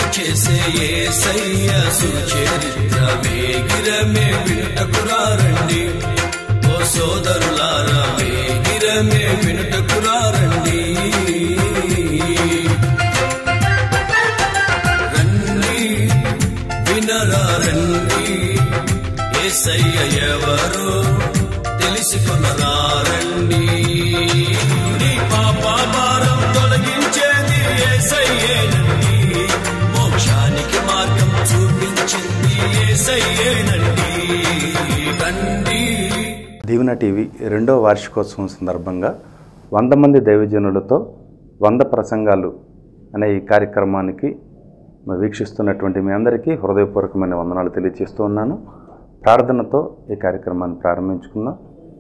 చేసే ఏసయ్య సుచరిత్ర వేగిరమే వినుటకురారండి ఓ సోదరులారా వేగిరమే వినుటకురారండి రండి వినరా రండి ఏసయ్య ఎవరో తెలుసుకునరా రండి నీ పాప భారం తొలగించేది ఏసయ్యేనండి మోక్షానికి మార్గం చూపించింది ఏసయ్యేనండి రండి దీవెన టీవీ రెండో వార్షికోత్సవం సందర్భంగా వంద మంది దైవజనులతో వంద ప్రసంగాలు అనే ఈ కార్యక్రమానికి మరి వీక్షిస్తున్నటువంటి మీ అందరికీ హృదయపూర్వకమైన వందనాలు తెలియజేస్తూ ఉన్నాను ప్రార్థనతో ఈ కార్యక్రమాన్ని ప్రారంభించుకుందాం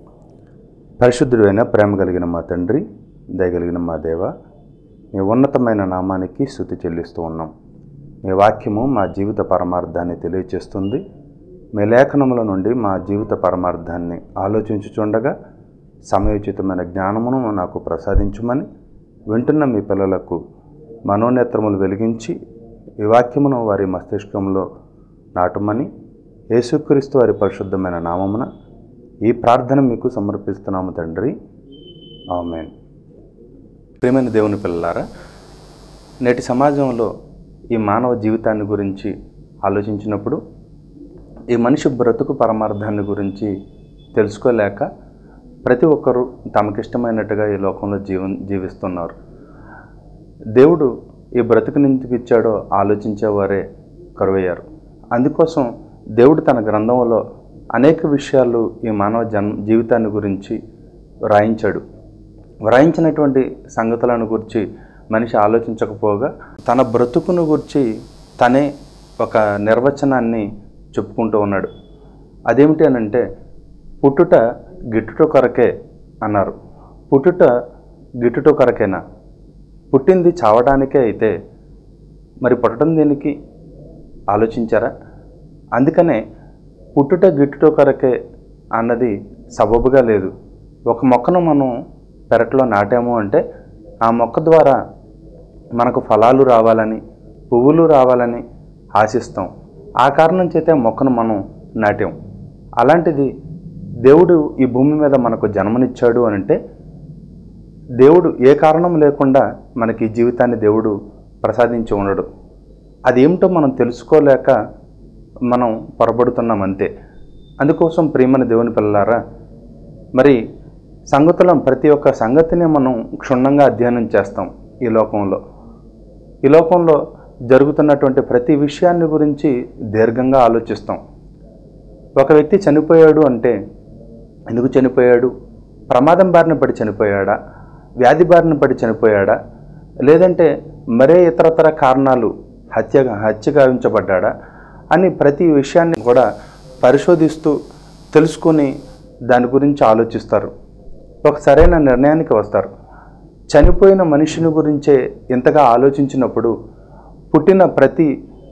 పరిశుద్ధుడైన ప్రేమ కలిగిన మా తండ్రి దయగలిగిన మా దేవ మీ ఉన్నతమైన నామానికి స్థుతి చెల్లిస్తూ ఉన్నాం మీ వాక్యము మా జీవిత పరమార్థాన్ని తెలియచేస్తుంది మీ లేఖనముల నుండి మా జీవిత పరమార్థాన్ని ఆలోచించుచుండగా సమయోచితమైన జ్ఞానమును నాకు ప్రసాదించుమని వింటున్న మీ పిల్లలకు మనోనేత్రములు వెలిగించి ఈ వాక్యమును వారి మస్తిష్కంలో నాటుమని యేసుక్రీస్తు వారి పరిశుద్ధమైన నామమున ఈ ప్రార్థన మీకు సమర్పిస్తున్నాము తండ్రి ఆమెన్ ప్రియమైన దేవుని పిల్లలారా నేటి సమాజంలో ఈ మానవ జీవితాన్ని గురించి ఆలోచించినప్పుడు ఈ మనిషి బ్రతుకు పరమార్థాన్ని గురించి తెలుసుకోలేక ప్రతి ఒక్కరూ తమకిష్టమైనట్టుగా ఈ లోకంలో జీవ జీవిస్తున్నారు దేవుడు ఈ బ్రతుకునెందుకు ఇచ్చాడో ఆలోచించేవారే కరువయ్యారు అందుకోసం దేవుడు తన గ్రంథంలో అనేక విషయాలు ఈ మానవ జన్ జీవితాన్ని గురించి వ్రాయించాడు వ్రాయించినటువంటి సంగతులను గురించి మనిషి ఆలోచించకపోగా తన బ్రతుకును గురించి తనే ఒక నిర్వచనాన్ని చెప్పుకుంటూ ఉన్నాడు అదేమిటి అని అంటే పుట్టుట గిట్టుట కొరకే అన్నారు పుట్టుట గిట్టుట కొరకేనా పుట్టింది చావడానికే అయితే మరి పుట్టడం దేనికి ఆలోచించారా అందుకనే పుట్టుట గిట్టుట కొరకే అన్నది సబబుగా లేదు ఒక మొక్కను మనం పెరట్లో నాటాము అంటే ఆ మొక్క ద్వారా మనకు ఫలాలు రావాలని పువ్వులు రావాలని ఆశిస్తాం ఆ కారణం చేతే మొక్కను మనం నాటాం అలాంటిది దేవుడు ఈ భూమి మీద మనకు జన్మనిచ్చాడు అని అంటే దేవుడు ఏ కారణం లేకుండా మనకి ఈ జీవితాన్ని దేవుడు ప్రసాదించి ఉండడు అదేమిటో మనం తెలుసుకోలేక మనం పొరబడుతున్నాం అంతే అందుకోసం ప్రియమైన దేవుని పిల్లలారా మరి సంగతులను ప్రతి ఒక్క సంగతిని మనం క్షుణ్ణంగా అధ్యయనం చేస్తాం ఈ లోకంలో ఈ లోకంలో జరుగుతున్నటువంటి ప్రతి విషయాన్ని గురించి దీర్ఘంగా ఆలోచిస్తాం ఒక వ్యక్తి చనిపోయాడు అంటే ఎందుకు చనిపోయాడు ప్రమాదం బారిన పడి చనిపోయాడా వ్యాధి బారిన పడి చనిపోయాడా లేదంటే మరే ఇతరతర కారణాలు హత్య హత్య గావించబడ్డా అని ప్రతి విషయాన్ని కూడా పరిశోధిస్తూ తెలుసుకొని దాని గురించి ఆలోచిస్తారు ఒక సరైన నిర్ణయానికి వస్తారు చనిపోయిన మనిషిని గురించే ఇంతగా ఆలోచించినప్పుడు పుట్టిన ప్రతి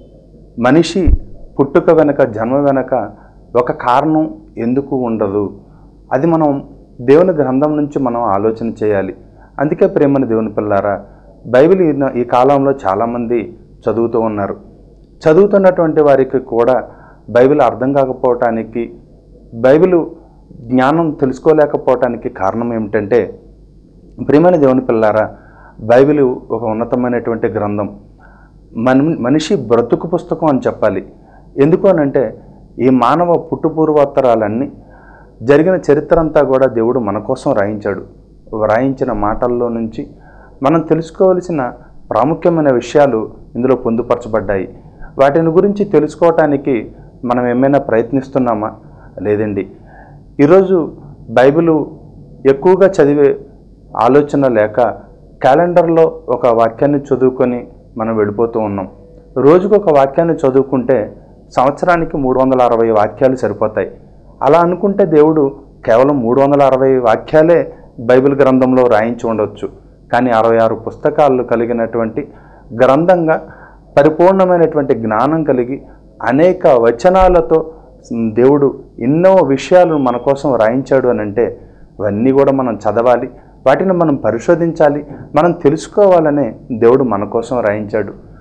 మనిషి పుట్టుక వెనక జన్మ వెనక ఒక కారణం ఎందుకు ఉండదు అది మనం దేవుని గ్రంథం నుంచి మనం ఆలోచన చేయాలి అందుకే ప్రేమని దేవుని పిల్లారా బైబిల్ ఈ- ఈ కాలంలో చాలామంది చదువుతూ ఉన్నారు చదువుతున్నటువంటి వారికి కూడా బైబిల్ అర్థం కాకపోవటానికి బైబిల్ జ్ఞానం తెలుసుకోలేకపోవటానికి కారణం ఏమిటంటే ప్రియమైన దేవుని పిల్లారా బైబిల్ ఒక ఉన్నతమైనటువంటి గ్రంథం మన మనిషి బ్రతుకు పుస్తకం అని చెప్పాలి ఎందుకు అనంటే ఈ మానవ పుట్టుపూర్వోత్తరాలన్నీ జరిగిన చరిత్ర అంతా కూడా దేవుడు మన కోసం రాయించాడు వ్రాయించిన మాటల్లో నుంచి మనం తెలుసుకోవలసిన ప్రాముఖ్యమైన విషయాలు ఇందులో పొందుపరచబడ్డాయి వాటిని గురించి తెలుసుకోవటానికి మనం ఏమైనా ప్రయత్నిస్తున్నామా లేదండి ఈరోజు బైబిలు ఎక్కువగా చదివే ఆలోచన లేక క్యాలెండర్లో ఒక వాక్యాన్ని చదువుకొని మనం వెళ్ళిపోతూ ఉన్నాం రోజుకు ఒక వాక్యాన్ని చదువుకుంటే సంవత్సరానికి మూడు వందల అరవై వాక్యాలు సరిపోతాయి అలా అనుకుంటే దేవుడు కేవలం మూడు వందల అరవై వాక్యాలే బైబిల్ గ్రంథంలో రాయించి ఉండొచ్చు కానీ అరవై ఆరు పుస్తకాలు కలిగినటువంటి గ్రంథంగా పరిపూర్ణమైనటువంటి జ్ఞానం కలిగి అనేక వచనాలతో దేవుడు ఎన్నో విషయాలు మన కోసం రాయించాడు అని అంటే ఇవన్నీ కూడా మనం చదవాలి వాటిని మనం పరిశోధించాలి మనం తెలుసుకోవాలనే దేవుడు మన కోసం రాయించాడు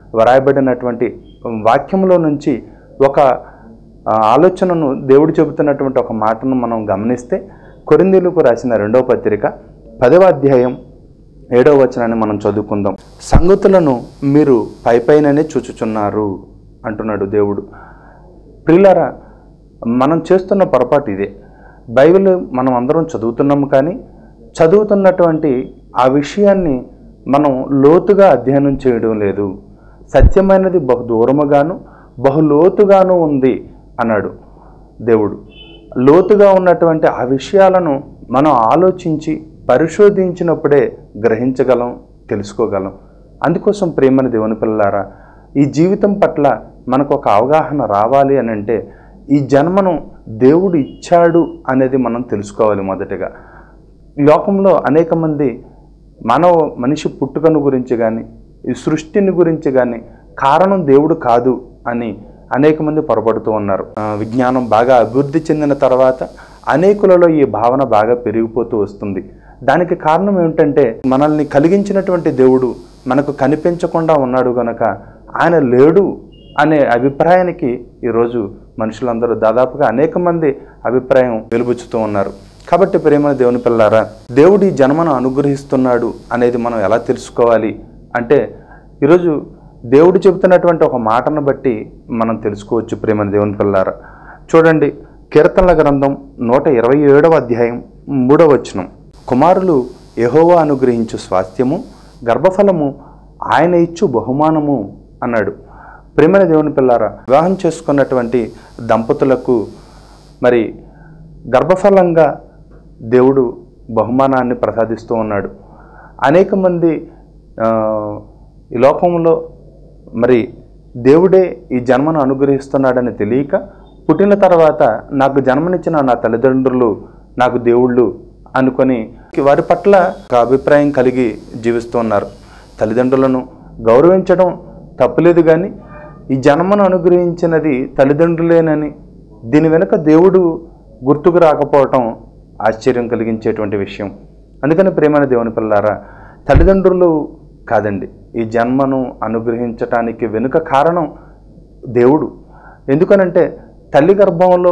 వ్రాయబడినటువంటి వాక్యంలో నుంచి ఒక ఆ, ఆలోచనను దేవుడు చెబుతున్నటువంటి ఒక మాటను మనం గమనిస్తే కొరిందీలకు రాసిన రెండవ పత్రిక పదవ అధ్యాయం ఏడవ వచనాన్ని మనం చదువుకుందాం సంగతులను మీరు పైపైననే చూచుచున్నారు అంటున్నాడు దేవుడు ప్రియులారా మనం చేస్తున్న పొరపాటు ఇదే బైబిల్ మనం అందరం చదువుతున్నాము కానీ చదువుతున్నటువంటి ఆ విషయాన్ని మనం లోతుగా అధ్యయనం చేయడం లేదు సత్యమైనది బహు దూరముగాను బహు లోతుగాను ఉంది అన్నాడు దేవుడు లోతుగా ఉన్నటువంటి ఆ విషయాలను మనం ఆలోచించి పరిశోధించినప్పుడే గ్రహించగలం తెలుసుకోగలం అందుకోసం ప్రేమని దేవుని పిల్లలారా ఈ జీవితం పట్ల మనకు ఒక అవగాహన రావాలి అని అంటే ఈ జన్మను దేవుడు ఇచ్చాడు అనేది మనం తెలుసుకోవాలి మొదటగా ఈ లోకంలో అనేక మంది మానవ మనిషి పుట్టుకను గురించి కానీ ఈ సృష్టిని గురించి కానీ కారణం దేవుడు కాదు అని అనేక మంది పొరపడుతూ ఉన్నారు ఆ, విజ్ఞానం బాగా అభివృద్ధి చెందిన తర్వాత అనేకులలో ఈ భావన బాగా పెరిగిపోతూ వస్తుంది దానికి కారణం ఏమిటంటే మనల్ని కలిగించినటువంటి దేవుడు మనకు కనిపించకుండా ఉన్నాడు గనక ఆయన లేడు అనే అభిప్రాయానికి ఈరోజు మనుషులందరూ దాదాపుగా అనేక మంది అభిప్రాయం వెలుబుచ్చుతూ ఉన్నారు కాబట్టి ప్రేమ దేవుని పిల్లారా దేవుడు ఈ జన్మను అనుగ్రహిస్తున్నాడు అనేది మనం ఎలా తెలుసుకోవాలి అంటే ఈరోజు దేవుడు చెబుతున్నటువంటి ఒక మాటను బట్టి మనం తెలుసుకోవచ్చు ప్రేమ దేవుని పిల్లారా చూడండి కీర్తనల గ్రంథం నూట ఇరవై ఏడవ అధ్యాయం మూడవ వచనం కుమారులు యెహోవా అనుగ్రహించు స్వాస్థ్యము గర్భఫలము ఆయన ఇచ్చు బహుమానము అన్నాడు ప్రేమల దేవుని పిల్లారా వివాహం చేసుకున్నటువంటి దంపతులకు మరి గర్భఫలంగా దేవుడు బహుమానాన్ని ప్రసాదిస్తూ ఉన్నాడు అనేక మంది ఆ, ఈ లోకంలో మరి దేవుడే ఈ జన్మను అనుగ్రహిస్తున్నాడని తెలియక పుట్టిన తర్వాత నాకు జన్మనిచ్చిన నా తల్లిదండ్రులు నాకు దేవుళ్ళు అనుకొని వారి పట్ల ఒక అభిప్రాయం కలిగి జీవిస్తూ ఉన్నారు తల్లిదండ్రులను గౌరవించడం తప్పులేదు కానీ ఈ జన్మను అనుగ్రహించినది తల్లిదండ్రులేనని దీని వెనుక దేవుడు గుర్తుకు రాకపోవటం ఆశ్చర్యం కలిగించేటువంటి విషయం అందుకని ప్రేమైన దేవుని పిల్లారా తల్లిదండ్రులు కాదండి ఈ జన్మను అనుగ్రహించటానికి వెనుక కారణం దేవుడు ఎందుకనంటే తల్లి గర్భంలో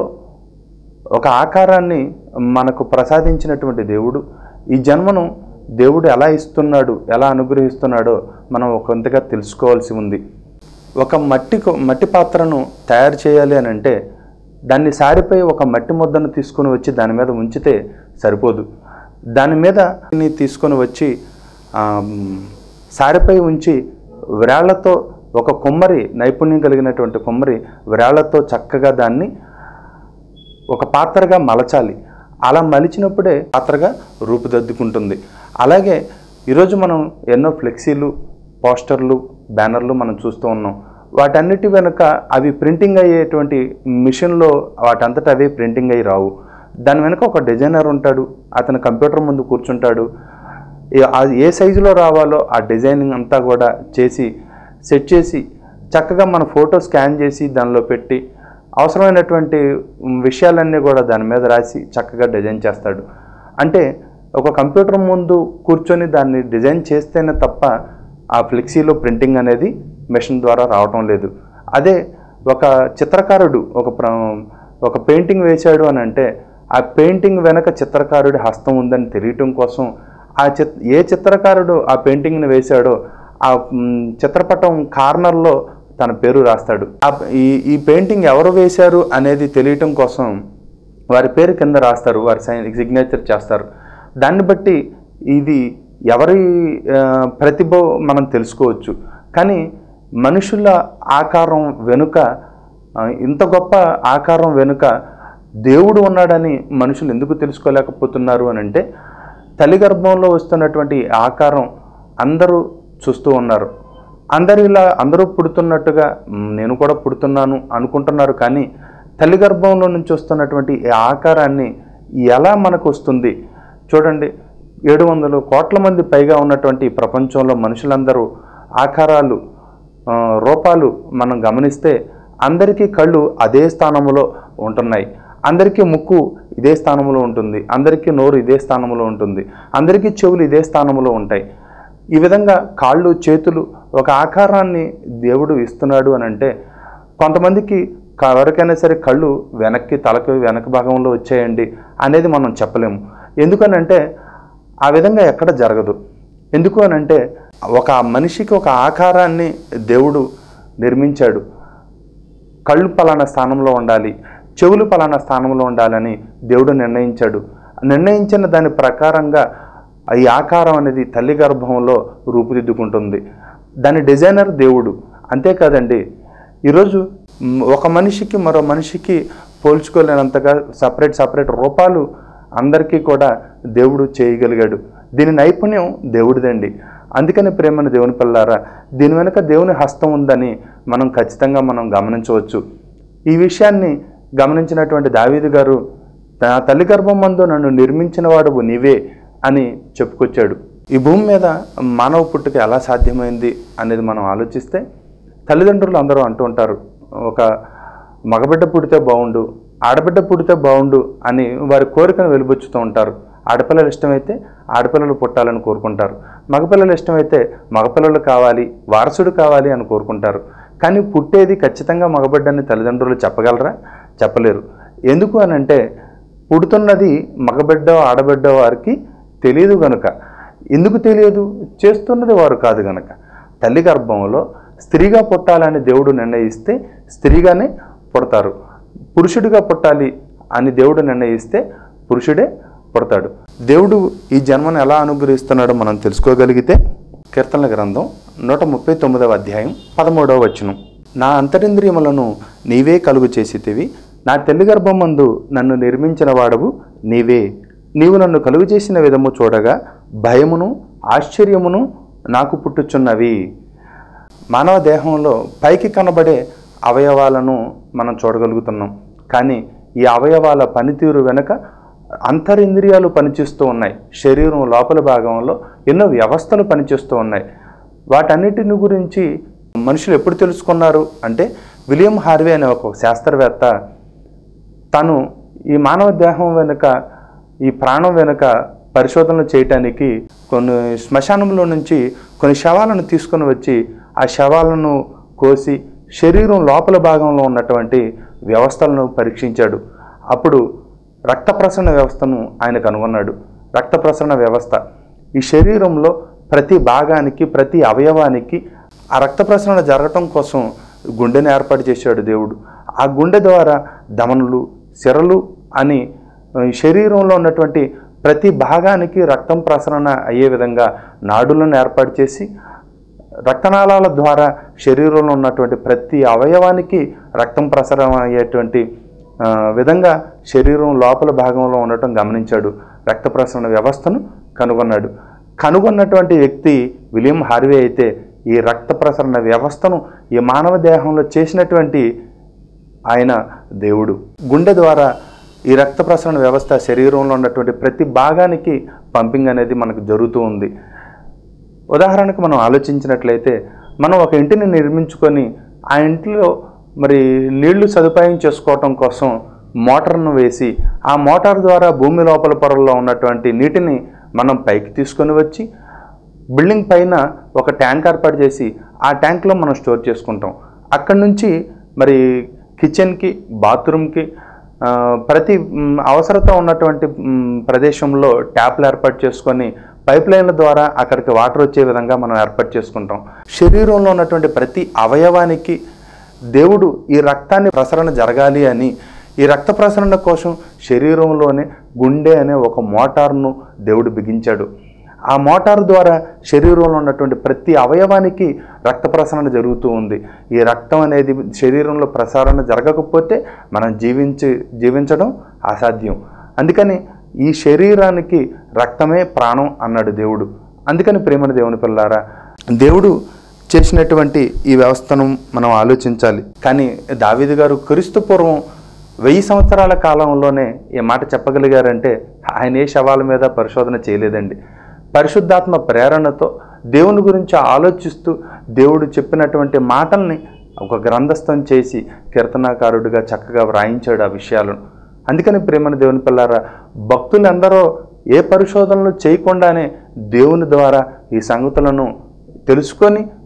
ఒక ఆకారాన్ని మనకు ప్రసాదించినటువంటి దేవుడు ఈ జన్మను దేవుడు ఎలా ఇస్తున్నాడు ఎలా అనుగ్రహిస్తున్నాడో మనం కొంతగా తెలుసుకోవాల్సి ఉంది ఒక మట్టి కొ- మట్టి పాత్రను తయారు చేయాలి అని అంటే దాన్ని సారిపై ఒక మట్టి ముద్దను తీసుకొని వచ్చి దాని మీద ఉంచితే సరిపోదు దాని మీద ని తీసుకొని వచ్చి ఆ, మ్, సారిపై ఉంచి వ్రాళ్లతో ఒక కొమ్మరి నైపుణ్యం కలిగినటువంటి కొమ్మరి వ్రాళ్లతో చక్కగా దాన్ని ఒక పాత్రగా మలచాలి అలా మలిచినప్పుడే పాత్రగా రూపుదిద్దుకుంటుంది అలాగే ఈరోజు మనం ఎన్నో ఫ్లెక్సీలు పోస్టర్లు బ్యానర్లు మనం చూస్తూ ఉన్నాం వాటన్నిటి వెనుక అవి ప్రింటింగ్ అయ్యేటువంటి మిషన్లో వాటంతట అవే ప్రింటింగ్ అయ్యి రావు దాని వెనుక ఒక డిజైనర్ ఉంటాడు అతను కంప్యూటర్ ముందు కూర్చుంటాడు ఏ- అది ఏ సైజులో రావాలో ఆ డిజైనింగ్ అంతా కూడా చేసి సెట్ చేసి చక్కగా మన ఫోటో స్కాన్ చేసి దానిలో పెట్టి అవసరమైనటువంటి మ్, విషయాలన్నీ కూడా దాని మీద రాసి చక్కగా డిజైన్ చేస్తాడు అంటే ఒక కంప్యూటర్ ముందు కూర్చొని దాన్ని డిజైన్ చేస్తేనే తప్ప ఆ ఫ్లెక్సీలో ప్రింటింగ్ అనేది మెషిన్ ద్వారా రావటం లేదు అదే ఒక చిత్రకారుడు ఒక ప్ర ఒక పెయింటింగ్ వేశాడు అని అంటే ఆ పెయింటింగ్ వెనక చిత్రకారుడి హస్తం ఉందని తెలియటం కోసం ఆ చిత్ ఏ చిత్రకారుడు ఆ పెయింటింగ్ని వేశాడో ఆ మ్, చిత్రపటం కార్నర్లో తన పేరు రాస్తాడు ఆ ఈ ఈ పెయింటింగ్ ఎవరు వేశారు అనేది తెలియటం కోసం వారి పేరు కింద రాస్తారు వారి సైన్ సిగ్నేచర్ చేస్తారు దాన్ని బట్టి ఇది ఎవరి ఆ, ప్రతిభ మనం తెలుసుకోవచ్చు కానీ మనుషుల ఆకారం వెనుక ఆ, ఇంత గొప్ప ఆకారం వెనుక దేవుడు ఉన్నాడని మనుషులు ఎందుకు తెలుసుకోలేకపోతున్నారు అని అంటే తల్లి గర్భంలో వస్తున్నటువంటి ఆకారం అందరూ చూస్తూ ఉన్నారు అందరు ఇలా అందరూ పుడుతున్నట్టుగా "మ్, నేను కూడా పుడుతున్నాను అనుకుంటున్నారు కానీ తల్లి గర్భంలో నుంచి వస్తున్నటువంటి ఈ ఆకారాన్ని ఎలా మనకు వస్తుంది చూడండి ఏడు వందలు కోట్ల మంది పైగా ఉన్నటువంటి ఈ ప్రపంచంలో మనుషులందరూ ఆకారాలు ఆ, రూపాలు మనం గమనిస్తే అందరికీ కళ్ళు అదే స్థానంలో ఉంటున్నాయి అందరికీ ముక్కు ఇదే స్థానంలో ఉంటుంది అందరికీ నోరు ఇదే స్థానంలో ఉంటుంది అందరికీ చెవులు ఇదే స్థానంలో ఉంటాయి ఈ విధంగా కాళ్ళు చేతులు ఒక ఆకారాన్ని దేవుడు ఇస్తున్నాడు అని అంటే కొంతమందికి క- ఎవరికైనా సరే కళ్ళు వెనక్కి తలకి వెనక భాగంలో వచ్చాయండి అనేది మనం చెప్పలేము ఎందుకనంటే ఆ విధంగా ఎక్కడ జరగదు ఎందుకు అని అంటే ఒక మనిషికి ఒక ఆకారాన్ని దేవుడు నిర్మించాడు కళ్ళు పలానా స్థానంలో ఉండాలి చెవులు పలానా స్థానంలో ఉండాలని దేవుడు నిర్ణయించాడు నిర్ణయించిన దాని ప్రకారంగా ఈ ఆకారం అనేది తల్లి గర్భంలో రూపుదిద్దుకుంటుంది దాని డిజైనర్ దేవుడు అంతేకాదండి ఈరోజు మ్, ఒక మనిషికి మరో మనిషికి పోల్చుకోలేనంతగా సపరేట్ సపరేట్ రూపాలు అందరికీ కూడా దేవుడు చేయగలిగాడు దీని నైపుణ్యం దేవుడిదండి అందుకని ప్రేమను దేవుని పిల్లారా దీని వెనుక దేవుని హస్తం ఉందని మనం ఖచ్చితంగా మనం గమనించవచ్చు ఈ విషయాన్ని గమనించినటువంటి దావీదు గారు నా తల్లి గర్భం మందు నన్ను నిర్మించిన వాడు నీవే అని చెప్పుకొచ్చాడు ఈ భూమి మీద మానవ పుట్టుక ఎలా సాధ్యమైంది అనేది మనం ఆలోచిస్తే తల్లిదండ్రులు అందరూ అంటూ ఉంటారు ఒక మగబిడ్డ పుడితే బాగుండు ఆడబిడ్డ పుడితే బాగుండు అని వారి కోరికను వెలుబుచ్చుతూ ఉంటారు ఆడపిల్లలు ఇష్టమైతే ఆడపిల్లలు పుట్టాలని కోరుకుంటారు మగపిల్లలు ఇష్టమైతే మగపిల్లలు కావాలి వారసుడు కావాలి అని కోరుకుంటారు కానీ పుట్టేది ఖచ్చితంగా మగబిడ్డని తల్లిదండ్రులు చెప్పగలరా చెప్పలేరు ఎందుకు అని అంటే పుడుతున్నది మగబిడ్డ ఆడబిడ్డ వారికి తెలియదు గనుక ఎందుకు తెలియదు చేస్తున్నది వారు కాదు గనక తల్లి గర్భంలో స్త్రీగా పుట్టాలని దేవుడు నిర్ణయిస్తే స్త్రీగానే పుడతారు పురుషుడిగా పుట్టాలి అని దేవుడు నిర్ణయిస్తే పురుషుడే పుడతాడు దేవుడు ఈ జన్మను ఎలా అనుగ్రహిస్తున్నాడో మనం తెలుసుకోగలిగితే కీర్తనల గ్రంథం నూట ముప్పై తొమ్మిదవ అధ్యాయం పదమూడవ వచనం నా అంతరింద్రియములను నీవే కలుగు చేసితివి నా తెల్లి గర్భమందు నన్ను నిర్మించిన వాడవు నీవే నీవు నన్ను కలుగు చేసిన విధము చూడగా భయమును ఆశ్చర్యమును నాకు పుట్టుచున్నవి మానవ దేహంలో పైకి కనబడే అవయవాలను మనం చూడగలుగుతున్నాం కానీ ఈ అవయవాల పనితీరు వెనుక అంతరింద్రియాలు పనిచేస్తూ ఉన్నాయి శరీరం లోపల భాగంలో ఎన్నో వ్యవస్థలు పనిచేస్తూ ఉన్నాయి వాటన్నిటిని గురించి మనుషులు ఎప్పుడు తెలుసుకున్నారు అంటే విలియం హార్వే అనే ఒక శాస్త్రవేత్త తను ఈ మానవ దేహం వెనుక ఈ ప్రాణం వెనుక పరిశోధనలు చేయటానికి కొన్ని శ్మశానంలో నుంచి కొన్ని శవాలను తీసుకొని వచ్చి ఆ శవాలను కోసి శరీరం లోపల భాగంలో ఉన్నటువంటి వ్యవస్థలను పరీక్షించాడు అప్పుడు రక్త ప్రసరణ వ్యవస్థను ఆయన కనుగొన్నాడు రక్త ప్రసరణ వ్యవస్థ ఈ శరీరంలో ప్రతి భాగానికి ప్రతి అవయవానికి ఆ రక్త ప్రసరణ జరగటం కోసం గుండెని ఏర్పాటు చేశాడు దేవుడు ఆ గుండె ద్వారా దమనులు సిరలు అని ఈ శరీరంలో ఉన్నటువంటి ప్రతి భాగానికి రక్తం ప్రసరణ అయ్యే విధంగా నాడులను ఏర్పాటు చేసి రక్తనాళాల ద్వారా శరీరంలో ఉన్నటువంటి ప్రతి అవయవానికి రక్తం ప్రసరణ అయ్యేటువంటి ఆ, విధంగా శరీరం లోపల భాగంలో ఉండటం గమనించాడు రక్త ప్రసరణ వ్యవస్థను కనుగొన్నాడు కనుగొన్నటువంటి వ్యక్తి విలియం హార్వే అయితే ఈ రక్త ప్రసరణ వ్యవస్థను ఈ మానవ దేహంలో చేసినటువంటి ఆయన దేవుడు గుండె ద్వారా ఈ రక్త ప్రసరణ వ్యవస్థ శరీరంలో ఉన్నటువంటి ప్రతి భాగానికి పంపింగ్ అనేది మనకు జరుగుతూ ఉంది ఉదాహరణకు మనం ఆలోచించినట్లయితే మనం ఒక ఇంటిని నిర్మించుకొని ఆ ఇంట్లో మరి నీళ్లు సదుపాయం చేసుకోవటం కోసం మోటార్ను వేసి ఆ మోటార్ ద్వారా భూమి లోపల పొరల్లో ఉన్నటువంటి నీటిని మనం పైకి తీసుకొని వచ్చి బిల్డింగ్ పైన ఒక ట్యాంక్ ఏర్పాటు చేసి ఆ ట్యాంక్లో మనం స్టోర్ చేసుకుంటాం అక్కడి నుంచి మరి కిచెన్కి బాత్రూమ్కి ఆ, ప్రతి మ్, అవసరత ఉన్నటువంటి మ్, ప్రదేశంలో ట్యాప్లు ఏర్పాటు చేసుకొని పైప్ లైన్ల ద్వారా అక్కడికి వాటర్ వచ్చే విధంగా మనం ఏర్పాటు చేసుకుంటాం శరీరంలో ఉన్నటువంటి ప్రతి అవయవానికి దేవుడు ఈ రక్తాన్ని ప్రసరణ జరగాలి అని ఈ రక్త ప్రసరణ కోసం శరీరంలోనే గుండె అనే ఒక మోటార్ను దేవుడు బిగించాడు ఆ మోటార్ ద్వారా శరీరంలో ఉన్నటువంటి ప్రతి అవయవానికి రక్త ప్రసరణ జరుగుతూ ఉంది ఈ రక్తం అనేది శరీరంలో ప్రసారణ జరగకపోతే మనం జీవించి జీవించడం అసాధ్యం అందుకని ఈ శరీరానికి రక్తమే ప్రాణం అన్నాడు దేవుడు అందుకని ప్రేమన దేవుని పిల్లారా దేవుడు చేసినటువంటి ఈ వ్యవస్థను మనం ఆలోచించాలి కానీ దావీదు గారు క్రీస్తు పూర్వం వెయ్యి సంవత్సరాల కాలంలోనే ఈ మాట చెప్పగలిగారంటే ఆయన ఏ శవాల మీద పరిశోధన చేయలేదండి పరిశుద్ధాత్మ ప్రేరణతో దేవుని గురించి ఆలోచిస్తూ దేవుడు చెప్పినటువంటి మాటల్ని ఒక గ్రంథస్థం చేసి కీర్తనాకారుడిగా చక్కగా వ్రాయించాడు ఆ విషయాలను అందుకని ప్రేమను దేవుని పిల్లారా భక్తులందరూ ఏ పరిశోధనలు చేయకుండానే దేవుని ద్వారా ఈ సంగతులను తెలుసుకొని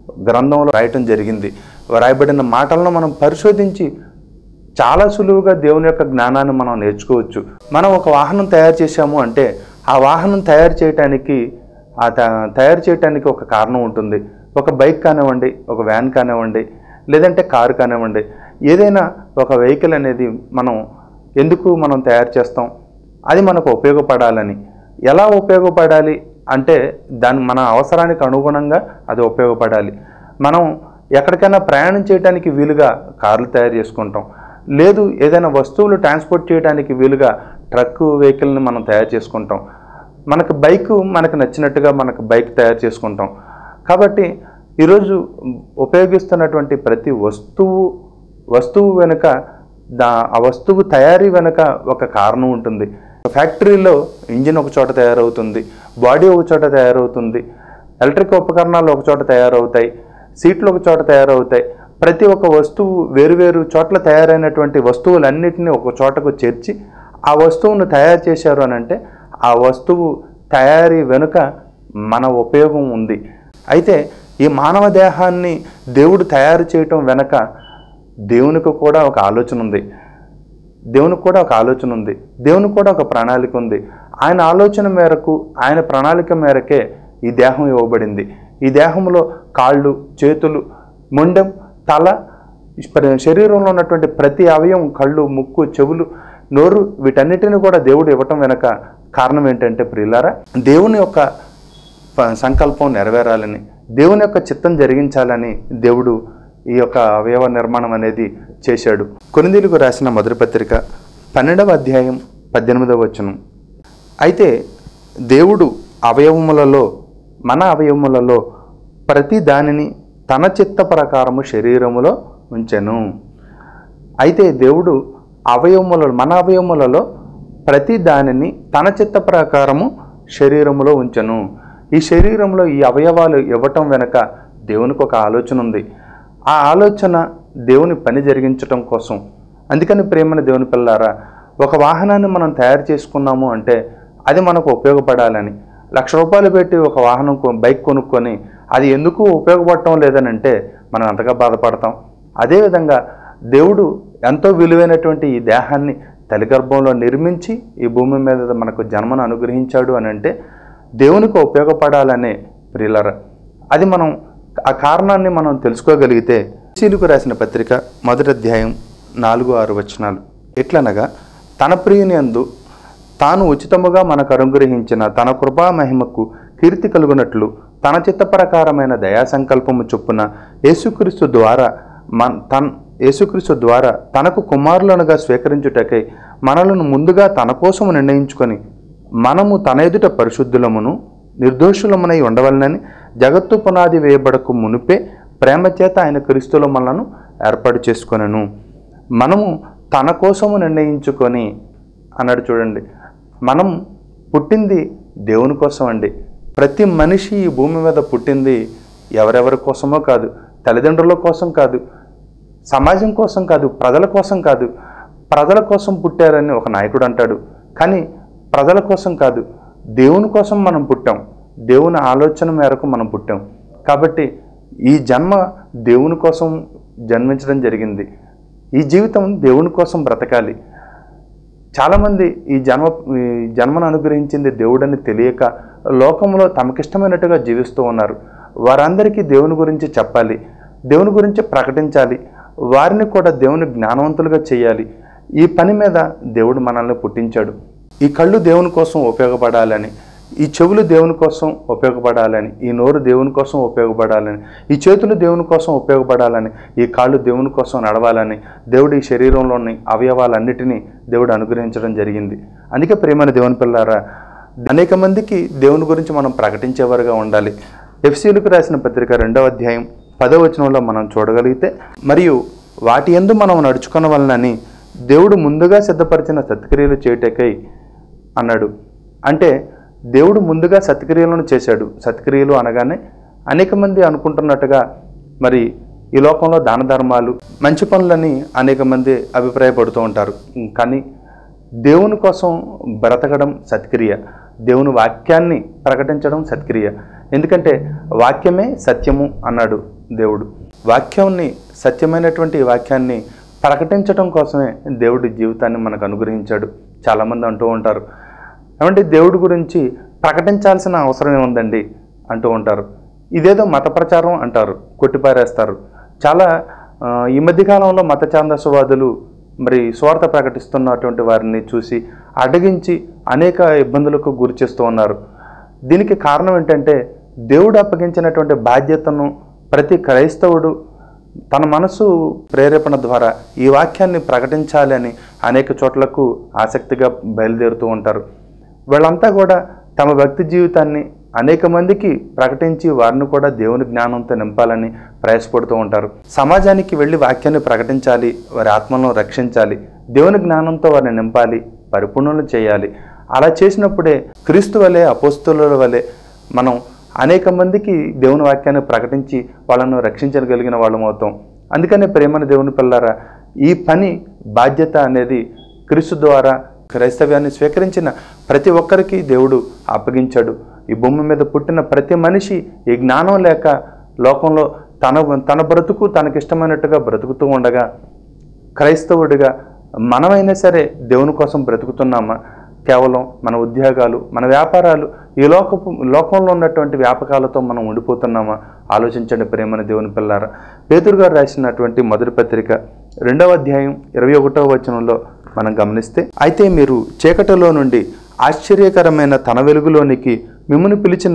గ్రంథంలో రాయటం జరిగింది రాయబడిన మాటలను మనం పరిశోధించి చాలా సులువుగా దేవుని యొక్క జ్ఞానాన్ని మనం నేర్చుకోవచ్చు మనం ఒక వాహనం తయారు చేశాము అంటే ఆ వాహనం తయారు చేయటానికి ఆ త- తయారు చేయటానికి ఒక కారణం ఉంటుంది ఒక బైక్ కానివ్వండి ఒక వ్యాన్ కానివ్వండి లేదంటే కారు కానివ్వండి ఏదైనా ఒక వెహికల్ అనేది మనం ఎందుకు మనం తయారు చేస్తాం అది మనకు ఉపయోగపడాలని ఎలా ఉపయోగపడాలి అంటే దాని మన అవసరానికి అనుగుణంగా అది ఉపయోగపడాలి మనం ఎక్కడికైనా ప్రయాణం చేయడానికి వీలుగా కార్లు తయారు చేసుకుంటాం లేదు ఏదైనా వస్తువులు ట్రాన్స్పోర్ట్ చేయడానికి వీలుగా ట్రక్ వెహికల్ని మనం తయారు చేసుకుంటాం మనకు బైక్ మనకు నచ్చినట్టుగా మనకు బైక్ తయారు చేసుకుంటాం కాబట్టి ఈరోజు ఉపయోగిస్తున్నటువంటి ప్రతి వస్తువు వస్తువు వెనుక దా ఆ వస్తువు తయారీ వెనుక ఒక కారణం ఉంటుంది ఫ్యాక్టరీలో ఇంజిన్ ఒక చోట తయారవుతుంది బాడీ ఒక చోట తయారవుతుంది ఎలక్ట్రిక్ ఉపకరణాలు ఒక చోట తయారవుతాయి సీట్లు ఒక చోట తయారవుతాయి ప్రతి ఒక్క వస్తువు వేరువేరు చోట్ల తయారైనటువంటి వస్తువులన్నిటిని ఒక చోటకు చేర్చి ఆ వస్తువును తయారు చేశారు అని అంటే ఆ వస్తువు తయారీ వెనుక మన ఉపయోగం ఉంది అయితే ఈ మానవ దేహాన్ని దేవుడు తయారు చేయటం వెనక దేవునికి కూడా ఒక ఆలోచన ఉంది దేవునికి కూడా ఒక ఆలోచన ఉంది దేవునికి కూడా ఒక ప్రణాళిక ఉంది ఆయన ఆలోచన మేరకు ఆయన ప్రణాళిక మేరకే ఈ దేహం ఇవ్వబడింది ఈ దేహంలో కాళ్ళు చేతులు మొండెం తల ప్ర- శరీరంలో ఉన్నటువంటి ప్రతి అవయవం కళ్ళు ముక్కు చెవులు నోరు వీటన్నిటిని కూడా దేవుడు ఇవ్వటం వెనక కారణం ఏంటంటే ప్రియులారా దేవుని యొక్క ప- సంకల్పం నెరవేరాలని దేవుని యొక్క చిత్తం జరిగించాలని దేవుడు ఈ యొక్క అవయవ నిర్మాణం అనేది చేశాడు కొనిదీలకు రాసిన మొదటి పత్రిక పన్నెండవ అధ్యాయం పద్దెనిమిదవ వచనం అయితే దేవుడు అవయవములలో మన అవయవములలో ప్రతి దానిని తన చిత్త ప్రకారము శరీరములో ఉంచెను అయితే దేవుడు అవయవములలో మన అవయవములలో ప్రతి దానిని తన చిత్త ప్రకారము శరీరములో ఉంచెను ఈ శరీరంలో ఈ అవయవాలు ఇవ్వటం వెనక దేవునికి ఒక ఆలోచన ఉంది ఆ ఆలోచన దేవుని పని జరిగించటం కోసం అందుకని ప్రేమన దేవుని పిల్లారా ఒక వాహనాన్ని మనం తయారు చేసుకున్నాము అంటే అది మనకు ఉపయోగపడాలని లక్ష రూపాయలు పెట్టి ఒక వాహనం కొ- బైక్ కొనుక్కొని అది ఎందుకు ఉపయోగపడటం లేదని అంటే మనం అంతగా బాధపడతాం అదేవిధంగా దేవుడు ఎంతో విలువైనటువంటి ఈ దేహాన్ని తల్లి గర్భంలో నిర్మించి ఈ భూమి మీద మనకు జన్మను అనుగ్రహించాడు అని అంటే దేవునికి ఉపయోగపడాలనే ప్రియులర అది మనం ఆ కారణాన్ని మనం తెలుసుకోగలిగితే శీలుకు రాసిన పత్రిక మొదటి అధ్యాయం నాలుగు ఆరు వచనాలు ఎట్లనగా తన ప్రియుని అందు తాను ఉచితముగా మనకు అనుగ్రహించిన తన కృపా మహిమకు కీర్తి కలుగునట్లు తన చిత్త ప్రకారమైన దయా సంకల్పము చొప్పున యేసుక్రీస్తు ద్వారా మన తన్ యేసుక్రీస్తు ద్వారా తనకు కుమారులనుగా స్వీకరించుటకై మనలను ముందుగా తన కోసము నిర్ణయించుకొని మనము తన ఎదుట పరిశుద్ధులమును నిర్దోషులమునై ఉండవలనని జగత్తు పునాది వేయబడకు మునిపే ప్రేమ చేత ఆయన క్రీస్తులో మనలను ఏర్పాటు చేసుకొనను మనము తన కోసము నిర్ణయించుకొని అన్నాడు చూడండి మనం పుట్టింది దేవుని కోసం అండి ప్రతి మనిషి ఈ భూమి మీద పుట్టింది ఎవరెవరి కోసమో కాదు తల్లిదండ్రుల కోసం కాదు సమాజం కోసం కాదు ప్రజల కోసం కాదు ప్రజల కోసం పుట్టారని ఒక నాయకుడు అంటాడు కానీ ప్రజల కోసం కాదు దేవుని కోసం మనం పుట్టాం దేవుని ఆలోచన మేరకు మనం పుట్టాం కాబట్టి ఈ జన్మ దేవుని కోసం జన్మించడం జరిగింది ఈ జీవితం దేవుని కోసం బ్రతకాలి చాలామంది ఈ జన్మ ఈ జన్మను అనుగ్రహించింది దేవుడని తెలియక లోకంలో తమకిష్టమైనట్టుగా జీవిస్తూ ఉన్నారు వారందరికీ దేవుని గురించి చెప్పాలి దేవుని గురించి ప్రకటించాలి వారిని కూడా దేవుని జ్ఞానవంతులుగా చేయాలి ఈ పని మీద దేవుడు మనల్ని పుట్టించాడు ఈ కళ్ళు దేవుని కోసం ఉపయోగపడాలని ఈ చెవులు దేవుని కోసం ఉపయోగపడాలని ఈ నోరు దేవుని కోసం ఉపయోగపడాలని ఈ చేతులు దేవుని కోసం ఉపయోగపడాలని ఈ కాళ్ళు దేవుని కోసం నడవాలని దేవుడు ఈ శరీరంలోని అవయవాలన్నిటినీ దేవుడు అనుగ్రహించడం జరిగింది అందుకే ప్రేమైన దేవుని పిల్లారా అనేక మందికి దేవుని గురించి మనం ప్రకటించేవారుగా ఉండాలి ఎఫ్సీలకు రాసిన పత్రిక రెండవ అధ్యాయం పదో వచనంలో మనం చూడగలిగితే మరియు వాటి ఎందు మనం నడుచుకున్న వలనని దేవుడు ముందుగా సిద్ధపరిచిన సత్క్రియలు చేయుటకై అన్నాడు అంటే దేవుడు ముందుగా సత్క్రియలను చేశాడు సత్క్రియలు అనగానే అనేక మంది అనుకుంటున్నట్టుగా మరి ఈ లోకంలో దాన ధర్మాలు మంచి పనులని అనేక మంది అభిప్రాయపడుతూ ఉంటారు కానీ దేవుని కోసం బ్రతకడం సత్క్రియ దేవుని వాక్యాన్ని ప్రకటించడం సత్క్రియ ఎందుకంటే వాక్యమే సత్యము అన్నాడు దేవుడు వాక్యాన్ని సత్యమైనటువంటి ఈ వాక్యాన్ని ప్రకటించడం కోసమే దేవుడి జీవితాన్ని మనకు అనుగ్రహించాడు చాలామంది అంటూ ఉంటారు ఏమంటే దేవుడి గురించి ప్రకటించాల్సిన అవసరం ఏముందండి అంటూ ఉంటారు ఇదేదో మత ప్రచారం అంటారు కొట్టిపారేస్తారు చాలా ఆ, ఈ మధ్యకాలంలో మత ఛాందస్వాదులు మరి స్వార్థ ప్రకటిస్తున్నటువంటి వారిని చూసి అడ్డగించి అనేక ఇబ్బందులకు గురి చేస్తూ ఉన్నారు దీనికి కారణం ఏంటంటే దేవుడు అప్పగించినటువంటి బాధ్యతను ప్రతి క్రైస్తవుడు తన మనసు ప్రేరేపణ ద్వారా ఈ వాక్యాన్ని ప్రకటించాలి అని అనేక చోట్లకు ఆసక్తిగా బయలుదేరుతూ ఉంటారు వీళ్ళంతా కూడా తమ భక్తి జీవితాన్ని అనేక మందికి ప్రకటించి వారిని కూడా దేవుని జ్ఞానంతో నింపాలని ప్రయాసపడుతూ ఉంటారు సమాజానికి వెళ్ళి వాక్యాన్ని ప్రకటించాలి వారి ఆత్మలను రక్షించాలి దేవుని జ్ఞానంతో వారిని నింపాలి పరిపూర్ణలు చేయాలి అలా చేసినప్పుడే క్రీస్తు వలె అపోస్తుల వలె మనం అనేక మందికి దేవుని వాక్యాన్ని ప్రకటించి వాళ్ళను రక్షించగలిగిన వాళ్ళం అవుతాం అందుకనే ప్రేమని దేవుని పిల్లారా ఈ పని బాధ్యత అనేది క్రీస్తు ద్వారా క్రైస్తవ్యాన్ని స్వీకరించిన ప్రతి ఒక్కరికి దేవుడు అప్పగించాడు ఈ భూమి మీద పుట్టిన ప్రతి మనిషి ఈ జ్ఞానం లేక లోకంలో తన తన బ్రతుకు తనకిష్టమైనట్టుగా బ్రతుకుతూ ఉండగా క్రైస్తవుడిగా మనమైనా సరే దేవుని కోసం బ్రతుకుతున్నామా కేవలం మన ఉద్యోగాలు మన వ్యాపారాలు ఈ లోకపు లోకంలో ఉన్నటువంటి వ్యాపకాలతో మనం ఉండిపోతున్నామా ఆలోచించండి ప్రేమని దేవుని పిల్లారా పేతురు గారు రాసినటువంటి మొదటి పత్రిక రెండవ అధ్యాయం ఇరవై ఒకటవ వచనంలో మనం గమనిస్తే అయితే మీరు చీకటిలో నుండి ఆశ్చర్యకరమైన తన వెలుగులోనికి మిమ్మల్ని పిలిచిన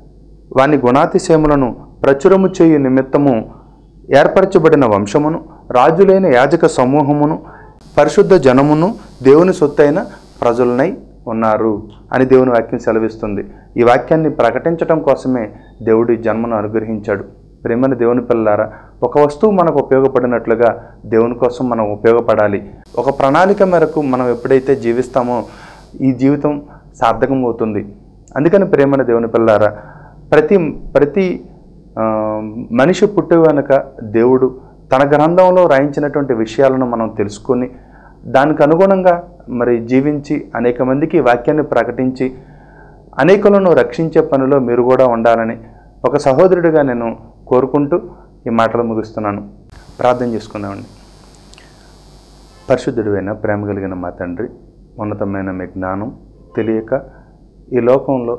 వాని గుణాతిశయములను ప్రచురము చేయు నిమిత్తము ఏర్పరచబడిన వంశమును రాజులైన యాజక సమూహమును పరిశుద్ధ జనమును దేవుని సొత్తైన ప్రజలనై ఉన్నారు అని దేవుని వాక్యం సెలవిస్తుంది ఈ వాక్యాన్ని ప్రకటించడం కోసమే దేవుడి జన్మను అనుగ్రహించాడు ప్రేమని దేవుని పిల్లారా ఒక వస్తువు మనకు ఉపయోగపడినట్లుగా దేవుని కోసం మనం ఉపయోగపడాలి ఒక ప్రణాళిక మేరకు మనం ఎప్పుడైతే జీవిస్తామో ఈ జీవితం సార్థకం అవుతుంది అందుకని ప్రేమని దేవుని పిల్లారా ప్రతి ప్రతి ఆ, మనిషి పుట్టు వెనుక దేవుడు తన గ్రంథంలో రాయించినటువంటి విషయాలను మనం తెలుసుకొని దానికి అనుగుణంగా మరి జీవించి అనేక మందికి ఈ వాక్యాన్ని ప్రకటించి అనేకులను రక్షించే పనిలో మీరు కూడా ఉండాలని ఒక సహోదరుడిగా నేను కోరుకుంటూ ఈ మాటలు ముగిస్తున్నాను ప్రార్థన చేసుకుందామండి పరిశుద్ధుడివైన ప్రేమ కలిగిన మా తండ్రి ఉన్నతమైన మీ జ్ఞానం తెలియక ఈ లోకంలో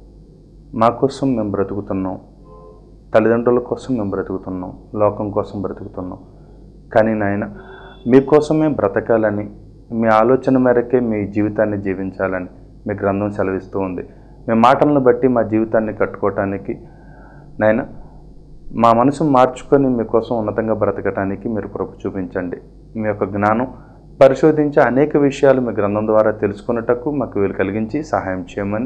మా కోసం మేము బ్రతుకుతున్నాం తల్లిదండ్రుల కోసం మేము బ్రతుకుతున్నాం లోకం కోసం బ్రతుకుతున్నాం కానీ నాయన మీకోసమే బ్రతకాలని మీ ఆలోచన మేరకే మీ జీవితాన్ని జీవించాలని మీ గ్రంథం సెలవిస్తూ ఉంది మీ మాటలను బట్టి మా జీవితాన్ని కట్టుకోవటానికి నాయన మా మనసు మార్చుకొని మీకోసం ఉన్నతంగా బ్రతకటానికి మీరు కృప చూపించండి మీ యొక్క జ్ఞానం పరిశోధించి అనేక విషయాలు మీ గ్రంథం ద్వారా తెలుసుకున్నటకు మాకు వీలు కలిగించి సహాయం చేయమని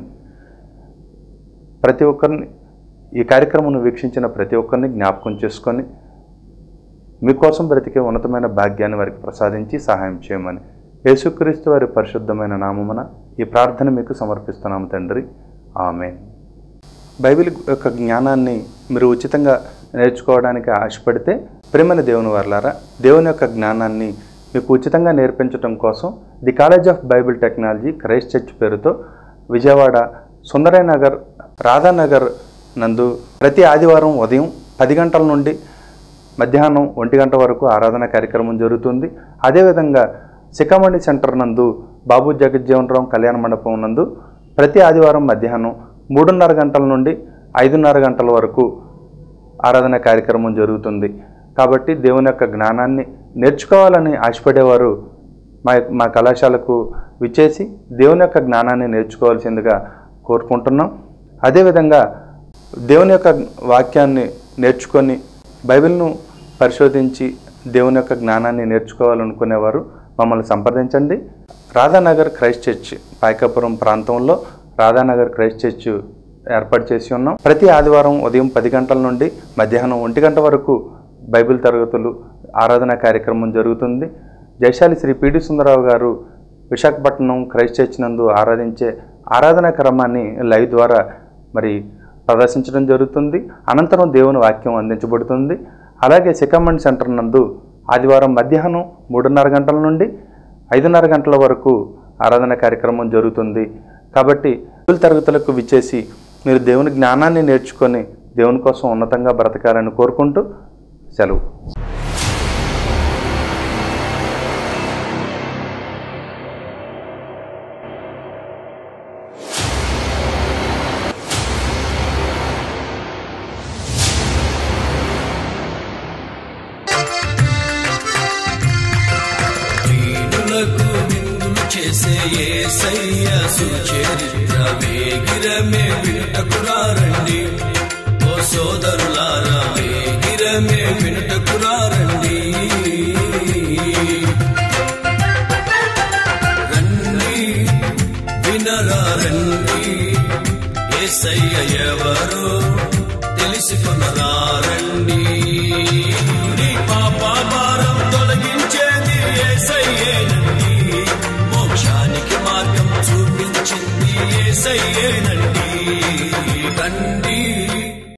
ప్రతి ఒక్కరిని ఈ కార్యక్రమం వీక్షించిన ప్రతి ఒక్కరిని జ్ఞాపకం చేసుకొని మీకోసం బ్రతికే ఉన్నతమైన భాగ్యాన్ని వారికి ప్రసాదించి సహాయం చేయమని యేసుక్రీస్తు వారి పరిశుద్ధమైన నామమున ఈ ప్రార్థన మీకు సమర్పిస్తున్నాము తండ్రి ఆమె బైబిల్ యొక్క జ్ఞానాన్ని మీరు ఉచితంగా నేర్చుకోవడానికి ఆశపడితే ప్రేమని దేవుని వర్లారా దేవుని యొక్క జ్ఞానాన్ని మీకు ఉచితంగా నేర్పించడం కోసం the college of bible technology Christ church పేరుతో విజయవాడ సుందరయ్య నగర్ రాధానగర్ నందు ప్రతి ఆదివారం ఉదయం పది గంటల నుండి మధ్యాహ్నం ఒంటి గంట వరకు ఆరాధన కార్యక్రమం జరుగుతుంది అదేవిధంగా సికామణి సెంటర్ నందు బాబు జగజ్జీవనరావు కళ్యాణ మండపం నందు ప్రతి ఆదివారం మధ్యాహ్నం మూడున్నర గంటల నుండి ఐదున్నర గంటల వరకు ఆరాధన కార్యక్రమం జరుగుతుంది కాబట్టి దేవుని యొక్క జ్ఞానాన్ని నేర్చుకోవాలని ఆశపడేవారు మా మా కళాశాలకు విచ్చేసి దేవుని యొక్క జ్ఞానాన్ని నేర్చుకోవాల్సిందిగా కోరుకుంటున్నాం అదేవిధంగా దేవుని యొక్క వాక్యాన్ని నేర్చుకొని బైబిల్ను పరిశోధించి దేవుని యొక్క జ్ఞానాన్ని నేర్చుకోవాలనుకునేవారు మమ్మల్ని సంప్రదించండి రాధానగర్ క్రైస్ట్ చర్చ్ పాయకాపురం ప్రాంతంలో రాధానగర్ క్రైస్ట్ చర్చ్ ఏర్పాటు చేసి ఉన్నాం ప్రతి ఆదివారం ఉదయం పది గంటల నుండి మధ్యాహ్నం ఒంటి గంట వరకు బైబిల్ తరగతులు ఆరాధన కార్యక్రమం జరుగుతుంది జయశాలి శ్రీ పిడి సుందరరావు గారు విశాఖపట్నం క్రైస్ట్ చర్చ్ నందు ఆరాధించే ఆరాధన క్రమాన్ని లైవ్ ద్వారా మరి ప్రదర్శించడం జరుగుతుంది అనంతరం దేవుని వాక్యం అందించబడుతుంది అలాగే సికమండ్ సెంటర్ నందు ఆదివారం మధ్యాహ్నం మూడున్నర గంటల నుండి ఐదున్నర గంటల వరకు ఆరాధన కార్యక్రమం జరుగుతుంది కాబట్టి బైబిల్ తరగతులకు విచ్చేసి మీరు దేవుని జ్ఞానాన్ని నేర్చుకొని దేవుని కోసం ఉన్నతంగా బ్రతకాలని కోరుకుంటూ సెలవు వీణులకు విందులు చేసే ఏసయ్య సుచరిత్ర వేగిరమే వినుటకురారండి ఓ సోదరులారా వేగిరమే వినుటకురారండి రండి వినరా రండి ఏసయ్య ఎవరో తెలుసుకునరా రండి నీ పాప భారం తొలగించేది ఏసయ్యేనండి మోక్షానికి మార్గం చూపించింది ఏసయ్యేనండి రండి